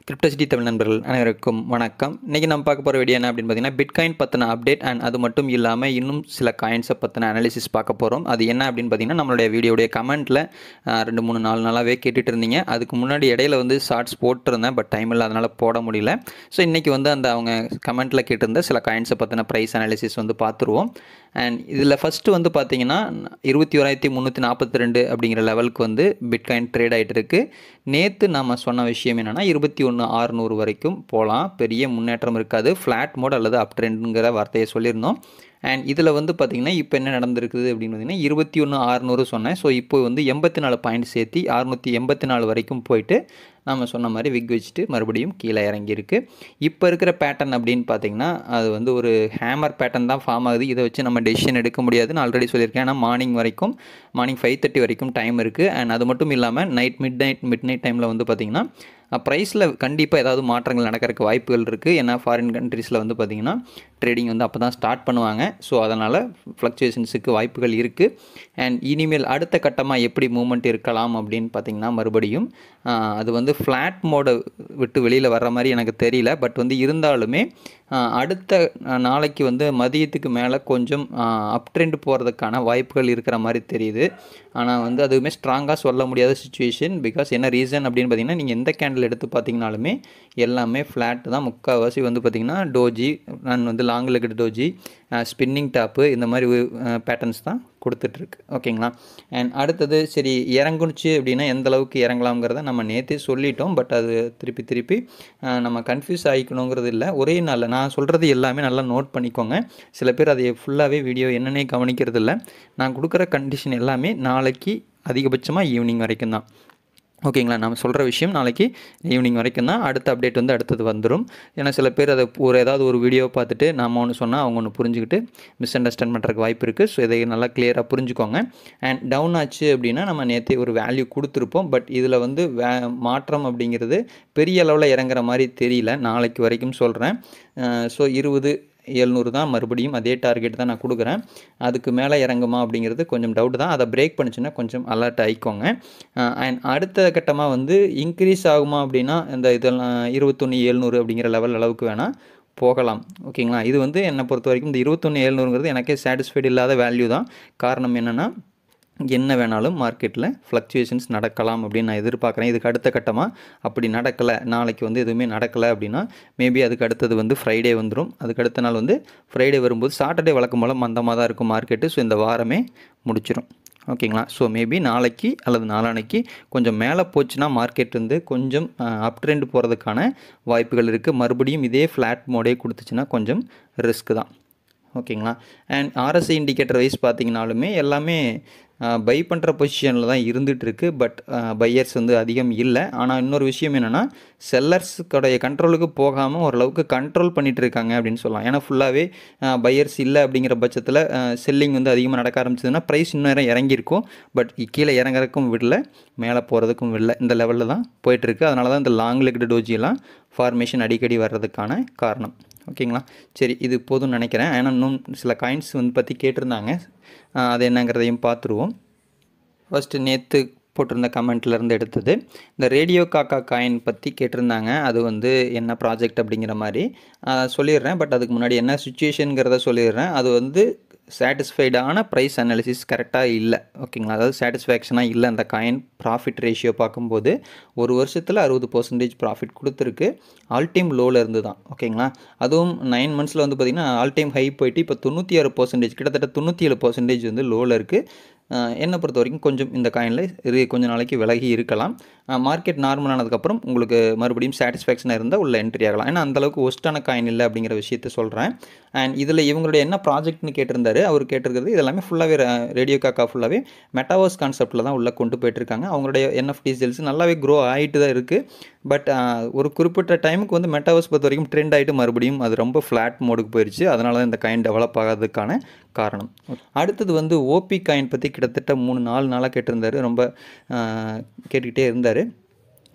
Crypto City Tamil நண்பர்கள் அனைவருக்கும் வணக்கம் இன்றைக்கி நம்ம பார்க்க போகிற வீடியோ என்ன அப்படின்னு பார்த்தீங்கன்னா பிட்காயின் பற்றின அப்டேட் அண்ட் அது மட்டும் இல்லாமல் இன்னும் சில காயின்ஸை பற்றின அனாலிசிஸ் பார்க்க போகிறோம் அது என்ன அப்படின்னு பார்த்தீங்கன்னா நம்மளுடைய வீடியோடைய கமெண்ட்டில் ரெண்டு மூணு நாலு நாளாகவே கேட்டுட்டு இருந்தீங்க அதுக்கு முன்னாடி இடையில வந்து ஷார்ட்ஸ் போட்டிருந்தேன் பட் டைம் இல்லை அதனால் போட முடியல ஸோ இன்றைக்கி வந்து அந்த அவங்க கமெண்ட்டில் கேட்டிருந்த சில காயின்ஸை பற்றின ப்ரைஸ் அனாலிசிஸ் வந்து பார்த்துருவோம் அண்ட் இதில் ஃபஸ்ட்டு வந்து பார்த்தீங்கன்னா இருபத்தி ஓராயிரத்தி முந்நூற்றி நாற்பத்தி ரெண்டு அப்படிங்கிற லெவலுக்கு வந்து பிட்காயின் ட்ரேட் ஆகிட்டு இருக்கு நேற்று நம்ம சொன்ன விஷயம் என்னென்னா இருபத்தி ஒன்று ஆறுநூறு வரைக்கும் போகலாம் பெரிய முன்னேற்றம் இருக்காது ஃப்ளாட் மோட் அல்லது அப் ட்ரெண்டுங்கிற வார்த்தையை சொல்லியிருந்தோம் அண்ட் இதில் வந்து பார்த்திங்கன்னா இப்போ என்ன நடந்திருக்குது அப்படின்னு பார்த்தீங்கன்னா இருபத்தி ஒன்று ஆறுநூறு சொன்னேன் ஸோ இப்போ வந்து எண்பத்தி நாலு பாயிண்ட் சேர்த்தி அறுநூற்றி எண்பத்தி நாலு வரைக்கும் போயிட்டு நம்ம சொன்ன மாதிரி விக் வச்சுட்டு மறுபடியும் கீழே இறங்கியிருக்கு இப்போ இருக்கிற பேட்டர்ன் அப்படின்னு பார்த்தீங்கன்னா அது வந்து ஒரு ஹேமர் பேட்டர்ன் தான் ஃபார்ம் ஆகுது இதை வச்சு நம்ம டெசிஷன் எடுக்க முடியாதுன்னு ஆல்ரெடி சொல்லியிருக்கேன் ஏன்னா மார்னிங் வரைக்கும் மார்னிங் ஃபைவ் தேர்ட்டி வரைக்கும் டைம் இருக்குது அண்ட் அது மட்டும் இல்லாமல் night midnight midnight டைமில் வந்து பார்த்திங்கன்னா ப்ரைஸில் கண்டிப்பாக ஏதாவது மாற்றங்கள் நடக்கிறதுக்கு வாய்ப்புகள் இருக்குது ஏன்னா ஃபாரின் கண்ட்ரீஸில் வந்து பார்த்திங்கன்னா ட்ரேடிங் வந்து அப்போ தான் ஸ்டார்ட் பண்ணுவாங்க ஸோ அதனால் ஃப்ளக்சுவேஷன்ஸுக்கு வாய்ப்புகள் இருக்குது அண்ட் இனிமேல் அடுத்த கட்டமாக எப்படி மூமெண்ட் இருக்கலாம் அப்படின்னு பார்த்திங்கன்னா மறுபடியும் அது வந்து ஃப்ளாட் மோடை விட்டு வெளியில் வர்ற மாதிரி எனக்கு தெரியல பட் வந்து இருந்தாலுமே அடுத்த நாளைக்கு வந்து மதியத்துக்கு மேலே கொஞ்சம் அப் ட்ரெண்ட் போகிறதுக்கான வாய்ப்புகள் இருக்கிற மாதிரி தெரியுது ஆனால் வந்து அதுவுமே ஸ்ட்ராங்காக சொல்ல முடியாத சுச்சுவேஷன் பிகாஸ் என்ன ரீசன் அப்படின்னு பார்த்தீங்கன்னா நீங்கள் எந்த கேண்டில் எடுத்து பார்த்தீங்கனாலுமே எல்லாமே ஃப்ளாட் தான் முக்கால்வாசி வந்து பார்த்திங்கன்னா டோஜி நான் வந்து long legged doji spinning top இந்த மாதிரி பேட்டர்ன்ஸ் தான் கொடுத்துட்ருக்கு ஓகேங்களா அண்ட் அடுத்தது சரி இறங்குனுச்சு அப்படின்னா எந்த அளவுக்கு இறங்கலாம்ங்கிறத நம்ம நேற்றே சொல்லிட்டோம் பட் அது திருப்பி திருப்பி நம்ம கன்ஃபியூஸ் ஆகிக்கணுங்கிறது இல்லை ஒரே நாளில் நான் சொல்கிறது எல்லாமே நல்லா நோட் பண்ணிக்கோங்க சில பேர் அதை ஃபுல்லாகவே வீடியோ என்னன்னே கவனிக்கிறது இல்லை நான் கொடுக்குற கண்டிஷன் எல்லாமே நாளைக்கு அதிகபட்சமாக ஈவினிங் வரைக்கும் தான் ஓகேங்களா நம்ம சொல்கிற விஷயம் நாளைக்கு ஈவினிங் வரைக்கும் தான் அடுத்த அப்டேட் வந்து அடுத்தது வந்துடும் ஏன்னா சில பேர் அதை ஒரு ஏதாவது ஒரு வீடியோ பார்த்துட்டு நம்ம ஒன்று சொன்னால் அவங்க ஒன்று புரிஞ்சுக்கிட்டு மிஸ் அண்டர்ஸ்டாண்ட் பண்ணுறதுக்கு வாய்ப்பு இருக்குது ஸோ இதை நல்லா கிளியராக புரிஞ்சுக்கோங்க அண்ட் டவுன் ஆச்சு அப்படின்னா நம்ம நேற்றே ஒரு வேல்யூ கொடுத்துருப்போம் பட் இதில் வந்து வே மாற்றம் அப்படிங்கிறது பெரிய அளவில் இறங்குற மாதிரி தெரியல நாளைக்கு வரைக்கும் சொல்கிறேன் ஸோ இருபது எழுநூறு தான் மறுபடியும் அதே டார்கெட் தான் நான் கொடுக்குறேன் அதுக்கு மேலே இறங்குமா அப்படிங்கிறது கொஞ்சம் டவுட் தான் அதை பிரேக் பண்ணிச்சுன்னா கொஞ்சம் அலர்ட் ஆகிக்கோங்க அண்ட் அடுத்த கட்டமாக வந்து இன்க்ரீஸ் ஆகுமா அப்படின்னா இந்த இதெல்லாம் இருபத்தொன்று எழுநூறு அப்படிங்கிற லெவல் அளவுக்கு வேணால் போகலாம் ஓகேங்களா இது வந்து என்னை பொறுத்த வரைக்கும் இந்த இருபத்தொன்று எழுநூறுங்கிறது எனக்கே சாட்டிஸ்ஃபைடு இல்லாத வேல்யூ தான் காரணம் என்னென்னா என்ன வேணாலும் மார்க்கெட்டில் ஃப்ளக்சுவேஷன்ஸ் நடக்கலாம் அப்படின்னு நான் எதிர்பார்க்குறேன் இதுக்கு அடுத்த கட்டமாக அப்படி நடக்கலை நாளைக்கு வந்து எதுவுமே நடக்கலை அப்படின்னா மேபி அதுக்கு அடுத்தது வந்து ஃப்ரைடே வந்துடும் அதுக்கு அடுத்த நாள் வந்து ஃப்ரைடே வரும்போது சாட்டர்டே வழக்கம் போல் மந்தமாக தான் இருக்கும் மார்க்கெட்டு ஸோ இந்த வாரமே முடிச்சிடும் ஓகேங்களா ஸோ மேபி நாளைக்கு அல்லது நாளானைக்கு கொஞ்சம் மேலே போச்சுன்னா மார்க்கெட் வந்து கொஞ்சம் அப் ட்ரெண்ட் போகிறதுக்கான வாய்ப்புகள் இருக்குது மறுபடியும் இதே ஃப்ளாட் மோடே கொடுத்துச்சுன்னா கொஞ்சம் ரிஸ்க் தான் ஓகேங்களா அண்ட் ஆர்எஸ்ஐ இண்டிகேட்டர் வைஸ் பார்த்தீங்கனாலுமே எல்லாமே பை பண்ணுற பொசிஷனில் தான் இருந்துகிட்ருக்கு பட் பையர்ஸ் வந்து அதிகம் இல்லை ஆனால் இன்னொரு விஷயம் என்னென்னா செல்லர்ஸுடைய கண்ட்ரோலுக்கு போகாமல் ஓரளவுக்கு கண்ட்ரோல் பண்ணிகிட்டு இருக்காங்க அப்படின்னு சொல்லலாம் ஏன்னா ஃபுல்லாகவே பையர்ஸ் இல்லை அப்படிங்கிற பட்சத்தில் செல்லிங் வந்து அதிகமாக நடக்க ஆரம்பிச்சதுன்னா ப்ரைஸ் இன்னும் நேரம் இறங்கியிருக்கும் பட் கீழே இறங்குறதுக்கும் விடல மேலே போகிறதுக்கும் விடல இந்த லெவலில் தான் போயிட்டுருக்கு அதனால தான் இந்த லாங் லெக்டு டோஜியெல்லாம் ஃபார்மேஷன் அடிக்கடி வர்றதுக்கான காரணம் ஓகேங்களா சரி இது போதும்னு நினைக்கிறேன் ஏன்னா இன்னும் சில காயின்ஸ் வந்து பற்றி கேட்டிருந்தாங்க அது என்னங்கிறதையும் பார்த்துருவோம் ஃபஸ்ட்டு நேற்று போட்டிருந்த கமெண்ட்லேருந்து எடுத்தது இந்த ரேடியோ காக்கா காயின் பற்றி கேட்டிருந்தாங்க அது வந்து என்ன ப்ராஜெக்ட் அப்படிங்கிற மாதிரி சொல்லிடுறேன் பட் அதுக்கு முன்னாடி என்ன சுச்சுவேஷனுங்கிறத சொல்லிடுறேன் அது வந்து சாட்டிஸ்ஃபைடான ப்ரைஸ் அனாலிசிஸ் கரெக்டாக இல்லை ஓகேங்களா அதாவது சாட்டிஸ்ஃபேக்ஷனாக இல்லை அந்த காயின் ப்ராஃபிட் ரேஷியோ பார்க்கும்போது ஒரு வருஷத்தில் அறுபது பர்சன்டேஜ் ப்ராஃபிட் கொடுத்துருக்கு ஆல் டைம் லோவில் இருந்து தான் ஓகேங்களா அதுவும் நைன் மந்த்ஸில் வந்து பார்த்திங்கன்னா ஆல் டைம் ஹை போயிட்டு இப்போ தொண்ணூற்றி ஆறு பர்சன்டேஜ் கிட்டத்தட்ட தொண்ணூற்றி ஏழு பர்சன்டேஜ் வந்து லோவில் இருக்குது என்னை பொறுத்த வரைக்கும் கொஞ்சம் இந்த காயினில் இரு கொஞ்சம் நாளைக்கு விலகி இருக்கலாம் மார்க்கெட் நார்மல் ஆனதுக்கப்புறம் உங்களுக்கு மறுபடியும் சாட்டிஸ்ஃபேக்ஷனாக இருந்தால் உள்ள என்ட்ரி ஆகலாம் ஏன்னா அந்தளவுக்கு ஒஸ்ட்டான காயின் இல்லை அப்படிங்கிற விஷயத்த சொல்கிறேன் அண்ட் இதில் இவங்களுடைய என்ன ப்ராஜெக்ட்னு கேட்டிருந்தாரு அவர் கேட்டிருக்கிறது இதெல்லாமே ஃபுல்லாகவே ரேடியோ காக்கா ஃபுல்லாகவே மெட்டாவர்ஸ் கான்செப்டில் தான் உள்ளே கொண்டு போயிட்டுருக்காங்க அவங்களுடைய என்எஃப்டி சேல்ஸ் நல்லாவே க்ரோ ஆகிட்டு தான் இருக்குது பட் ஒரு குறிப்பிட்ட டைமுக்கு வந்து மெட்டாவர்ஸ் பொறுத்த வரைக்கும் ட்ரெண்ட் ஆகிட்டு மறுபடியும் அது ரொம்ப ஃப்ளாட் மோடுக்கு போயிடுச்சு அதனால தான் இந்த காயின் டெவலப் ஆகாததுக்கான காரணம் அடுத்தது வந்து ஓபி காயின் பற்றி கிட்டத்தட்ட மூணு நாலு நாளாக கேட்டிருந்தாரு ரொம்ப கேட்டுக்கிட்டே இருந்தார்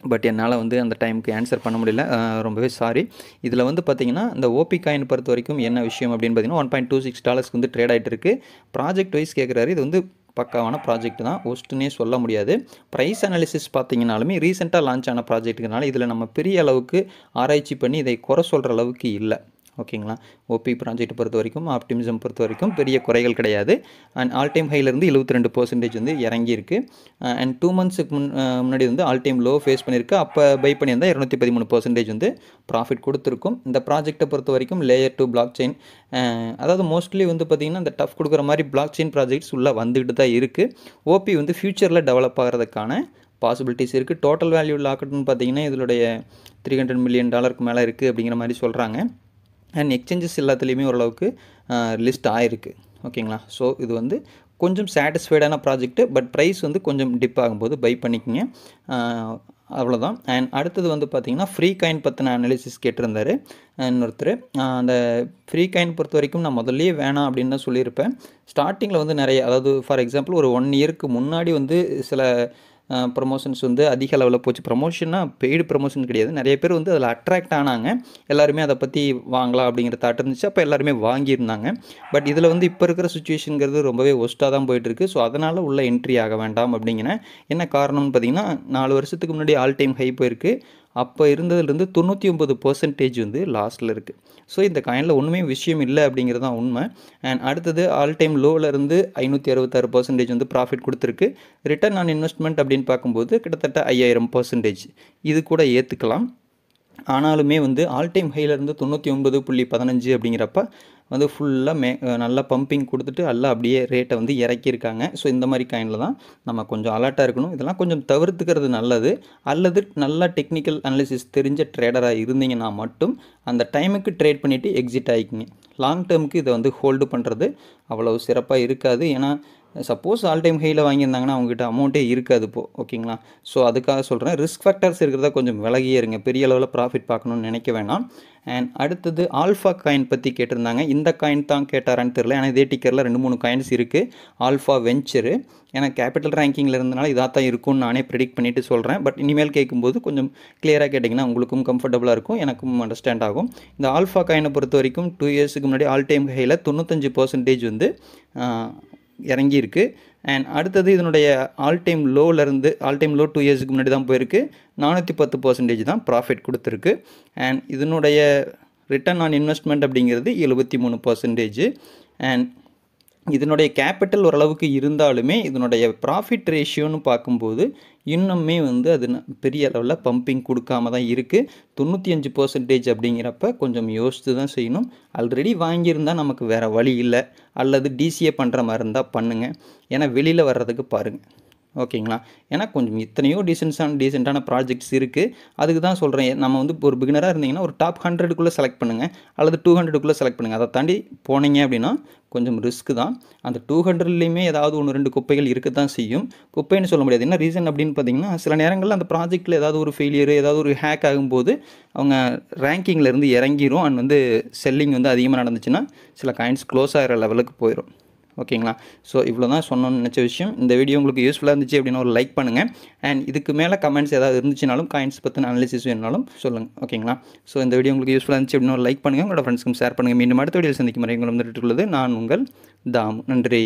பட் என்னால் வந்து அந்த டைமுக்கு ஆன்சர் பண்ண முடியல அஹ் ரொம்பவே சாரி இதில் வந்து பார்த்தீங்கன்னா இந்த ஓபி காயின் பொறுத்த வரைக்கும் என்ன விஷயம் அப்படின்னு பார்த்தீங்கன்னா ஒன் பாயிண்ட் டூ சிக்ஸ் டாலர்ஸ்க்கு வந்து ட்ரேட் ஆகிட்டு இருக்கு ப்ராஜெக்ட் வைஸ் கேட்குறாரு இது வந்து பக்காவான ப்ராஜெக்ட் தான் ஒஸ்ட்டுன்னே சொல்ல முடியாது ப்ரைஸ் அனாலிசிஸ் பார்த்தீங்கனாலுமே ரீசெண்டாக லான்ச் ஆன ப்ராஜெக்ட்டுனால இதில் நம்ம பெரிய அளவுக்கு ஆராய்ச்சி பண்ணி இதை குறை சொல்கிற அளவுக்கு இல்லை ஓகேங்களா ஓபி ப்ராஜெக்ட் பொறுத்த வரைக்கும் ஆப்டிமிசம் பொறுத்த வரைக்கும் பெரிய குறைகள் கிடையாது அண்ட் ஆல் டைம் ஹைலேருந்து எழுபத்தி ரெண்டு பர்சன்டேஜ் வந்து இறங்கியிருக்கு அண்ட் டூ மந்த்ஸுக்கு முன் அஹ் முன்னாடி வந்து ஆல் டைம் லோ ஃபேஸ் பண்ணியிருக்கு அப்போ பை பண்ணியிருந்தால் இரநூத்தி பதிமூணு பர்சன்டேஜ் வந்து ப்ராஃபிட் கொடுத்துருக்கும் இந்த ப்ராஜெக்ட்டை பொறுத்த வரைக்கும் லேயர் டூ பிளாக் செயின் அதாவது மோஸ்ட்லி வந்து பார்த்திங்கன்னா இந்த டஃப் கொடுக்குற மாதிரி பிளாக் செயின் ப்ராஜெக்ட்ஸ் உள்ளே வந்துக்கிட்டு தான் இருக்குது ஓபி வந்து ஃப்யூச்சரில் டெவலப் ஆகிறதுக்கான பாசிபிலிட்டிஸ் இருக்குது டோட்டல் வேல்யூ லாக்கெட்னு பார்த்தீங்கன்னா இதனுடைய த்ரீ ஹண்ட்ரட் மில்லியன் டாலருக்கு மேலே இருக்குது அப்படிங்கிற மாதிரி சொல்கிறாங்க அண்ட் எக்ஸ்சேஞ்சஸ் எல்லாத்துலேயுமே ஓரளவுக்கு லிஸ்ட் ஆயிருக்கு ஓகேங்களா ஸோ இது வந்து கொஞ்சம் சாட்டிஸ்ஃபைடான ப்ராஜெக்ட்டு பட் ப்ரைஸ் வந்து கொஞ்சம் டிப் ஆகும்போது பை பண்ணிக்கோங்க ஆஹ் அவ்வளோதான் அண்ட் அடுத்தது வந்து பார்த்தீங்கன்னா ஃப்ரீ காயின் பற்றின அனாலிசிஸ் கேட்டிருந்தாரு இன்னொருத்தர் ஆஹ் அந்த ஃப்ரீ காயின் பொறுத்த வரைக்கும் நான் முதல்லயே வேணாம் அப்படின்னு தான் சொல்லியிருப்பேன் ஸ்டார்டிங்கில் வந்து நிறைய அதாவது ஃபார் எக்ஸாம்பிள் ஒரு ஒன் இயருக்கு முன்னாடி வந்து சில ப்ரமோஷன்ஸ் வந்து அதிக அளவில் போச்சு ப்ரமோஷன்னா பெய்டு ப்ரமோஷன் கிடையாது நிறைய பேர் வந்து அதில் அட்ராக்ட் ஆனாங்க எல்லாருமே அதை பற்றி வாங்கலாம் அப்படிங்கிற தாட் இருந்துச்சு அப்போ எல்லாருமே வாங்கியிருந்தாங்க பட் இதில் வந்து இப்போ இருக்கிற சுச்சுவேஷனுங்கிறது ரொம்பவே ஒஸ்ட்டாக தான் போயிட்டுருக்கு ஸோ அதனால் உள்ள என்ட்ரி ஆக வேண்டாம் அப்படிங்கிற என்ன காரணம்னு பார்த்தீங்கன்னா நாலு வருஷத்துக்கு முன்னாடி ஆல் டைம் ஹை போயிருக்கு அப்போ இருந்ததுலேருந்து தொண்ணூற்றி ஒம்பது பர்சன்டேஜ் வந்து லாஸ்ட்டில் இருக்குது ஸோ இந்த காயினில் ஒன்றுமே விஷயம் இல்லை அப்படிங்கிறது தான் உண்மை அண்ட் அடுத்தது ஆல் டைம் லோவிலேருந்து ஐநூற்றி அறுபத்தாறு பர்சன்டேஜ் வந்து ப்ராஃபிட் கொடுத்துருக்கு ரிட்டர்ன் ஆன் இன்வெஸ்ட்மெண்ட் அப்படின்னு பார்க்கும்போது கிட்டத்தட்ட ஐயாயிரம் பர்சன்டேஜ் இது கூட ஏற்றுக்கலாம் ஆனாலுமே வந்து ஆல் டைம் ஹைலேருந்து தொண்ணூற்றி ஒன்பது புள்ளி பதினஞ்சு அப்படிங்கிறப்ப வந்து ஃபுல்லாக மே நல்லா பம்பிங் கொடுத்துட்டு எல்லாம் அப்படியே ரேட்டை வந்து இறக்கியிருக்காங்க ஸோ இந்த மாதிரி காயினில் தான் நம்ம கொஞ்சம் அலர்ட்டாக இருக்கணும் இதெல்லாம் கொஞ்சம் தவிர்த்துக்கிறது நல்லது அல்லது நல்லா டெக்னிக்கல் அனாலிசிஸ் தெரிஞ்ச ட்ரேடராக இருந்தீங்கன்னா மட்டும் அந்த டைமுக்கு ட்ரேட் பண்ணிவிட்டு எக்ஸிட் ஆகிக்கிங்க லாங் டேர்முக்கு இதை வந்து ஹோல்டு பண்ணுறது அவ்வளோ சிறப்பாக இருக்காது ஏன்னா சப்போஸ் ஆல் டைம் ஹையில் வாங்கியிருந்தாங்கன்னா அவங்ககிட்ட அமௌண்ட்டே இருக்காது இப்போ ஓகேங்களா ஸோ அதுக்காக சொல்கிறேன் ரிஸ்க் ஃபேக்டர்ஸ் இருக்கிறத கொஞ்சம் விலகியே இருங்க பெரிய அளவில் ப்ராஃபிட் பார்க்கணும்னு நினைக்க வேணாம் அண்ட் அடுத்தது ஆல்ஃபா காயின் பற்றி கேட்டிருந்தாங்க இந்த காயின் தான் கேட்டாரான்னு தெரியல ஏன்னா இதே டிக்கரில் ரெண்டு மூணு காயின்ஸ் இருக்குது ஆல்ஃபா வெஞ்சரு ஏன்னா கேபிட்டல் ரேங்கிங்கில் இருந்தனால இதாக தான் இருக்கும்னு நானே ப்ரிடிக்ட் பண்ணிவிட்டு சொல்கிறேன் பட் இனிமேல் கேட்கும்போது கொஞ்சம் கிளியராக கேட்டிங்கன்னா உங்களுக்கும் கம்ஃபர்டபுளாக இருக்கும் எனக்கும் அண்டர்ஸ்டாண்ட் ஆகும் இந்த ஆல்ஃபா காயினை பொறுத்த வரைக்கும் டூ இயர்ஸுக்கு முன்னாடி ஆல் டைம் ஹையில் தொண்ணூத்தஞ்சு பர்சன்டேஜ் வந்து இறங்கியிருக்கு அண்ட் அடுத்தது இதனுடைய ஆல் டைம் லோலேருந்து ஆல் டைம் லோ டூ இயர்ஸுக்கு முன்னாடி தான் போயிருக்கு நானூற்றி பத்து பர்சன்டேஜ் தான் ப்ராஃபிட் கொடுத்துருக்கு அண்ட் இதனுடைய ரிட்டர்ன் ஆன் இன்வெஸ்ட்மெண்ட் அப்படிங்கிறது எழுபத்தி மூணு பர்சன்டேஜ் அண்ட் இதனுடைய கேபிட்டல் ஓரளவுக்கு இருந்தாலுமே இதனுடைய ப்ராஃபிட் ரேஷியோன்னு பார்க்கும்போது இன்னுமே வந்து அது ந- பெரிய அளவில் பம்பிங் கொடுக்காம தான் இருக்குது தொண்ணூற்றி அஞ்சு பர்சன்டேஜ் அப்படிங்கிறப்ப கொஞ்சம் யோசித்து தான் செய்யணும் ஆல்ரெடி வாங்கியிருந்தால் நமக்கு வேறு வழி இல்லை அல்லது டிசிஏ பண்ணுற மாதிரி இருந்தால் பண்ணுங்கள் ஏன்னா வெளியில் வர்றதுக்கு பாருங்கள் ஓகேங்களா ஏன்னா கொஞ்சம் எத்தனையோ டீசென்ட்ஸான டீசெண்டான ப்ராஜெக்ட்ஸ் இருக்குது அதுக்கு தான் சொல்கிறேன் நம்ம வந்து இப்போ ஒரு பிகினராக இருந்தீங்கன்னா ஒரு டாப் ஹண்ட்ரடுக்குள்ளே செலக்ட் பண்ணுங்கள் அல்லது டூ ஹண்ட்ரடுக்குள்ளே செலக்ட் பண்ணுங்கள் அதை தாண்டி போனீங்க அப்படின்னா கொஞ்சம் ரிஸ்க் தான் அந்த டூ ஹண்ட்ரட்லேயுமே ஏதாவது ஒன்று ரெண்டு குப்பைகள் இருக்க தான் செய்யும் குப்பைன்னு சொல்ல முடியாது என்ன ரீசன் அப்படின்னு பார்த்தீங்கன்னா சில நேரங்களில் அந்த ப்ராஜெக்ட்டில் ஏதாவது ஒரு ஃபெயிலியர் ஏதாவது ஒரு ஹேக் ஆகும்போது அவங்க ரேங்கிங்கில் இருந்து இறங்கிரும் அண்ட் வந்து செல்லிங் வந்து அதிகமாக நடந்துச்சுன்னா சில காயின்ஸ் க்ளோஸ் ஆகிற லெவலுக்கு போயிடும் ஓகேங்களா ஸோ இவ்வளோ தான் சொன்னோன்னு நினச்ச விஷயம் இந்த வீடியோ உங்களுக்கு யூஸ்ஃபுல்லாக இருந்துச்சு அப்படின்னா ஒரு லைக் பண்ணுங்கள் அண்ட் இதுக்கு மேலே கமெண்ட்ஸ் ஏதாவது இருந்துச்சுனாலும் காயின்ஸ் பற்றின அனாலிசிஸ் வேணுனாலும் சொல்லுங்கள் ஓகேங்களா ஸோ இந்த வீடியோ உங்களுக்கு யூஸ்ஃபுல்லாக இருந்துச்சு அப்படின்னா ஒரு லைக் பண்ணுங்கள் உங்களோட ஃப்ரெண்ட்ஸ்க்கும் ஷேர் பண்ணுங்கள் மீண்டும் அடுத்த வீடியோ சந்திக்கும் வரை உங்களை வந்துட்டு உள்ளது நான் உங்கள் தாம் நன்றி